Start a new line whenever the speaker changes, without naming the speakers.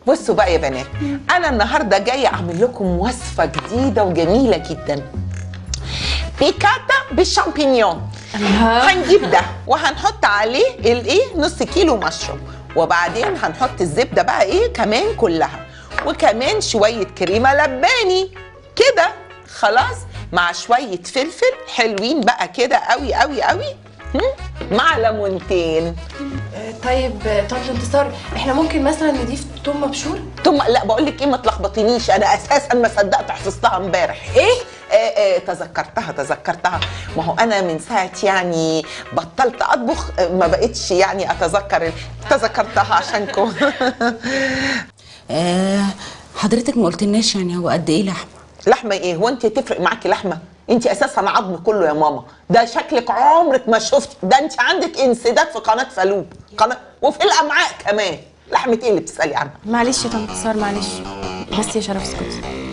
بصوا بقى يا بنات انا النهارده جايه اعمل لكم وصفه جديده وجميله جدا بيكاتا بالشامبينيون هنجيب ده وهنحط عليه الايه نص كيلو مشروم وبعدين هنحط الزبده بقى ايه كمان كلها وكمان شويه كريمه لباني كده خلاص مع شويه فلفل حلوين بقى كده قوي قوي قوي هم؟ مع ليمونتين
آه، طيب آه، طنط انتصار احنا ممكن مثلا نضيف توم مبشور
ثم لا بقول لك ايه ما تلخبطينيش انا اساسا ما صدقت حفظتها امبارح ايه آه آه تذكرتها تذكرتها ما هو انا من ساعه يعني بطلت اطبخ آه، ما بقتش يعني اتذكر تذكرتها عشانكم
آه حضرتك ما قلتلناش يعني هو قد ايه لحمه
لحمه ايه هو انت تفرق معاكي لحمه انت اساسا عظم كله يا ماما ده شكلك عمرك ما شفت ده انت عندك انسداد في قناه فالوب قناه وفي الامعاء كمان لحمه ايه اللي بتسالي عنها
معلش يا طنط انتصار معلش بس يا شرف اسكتي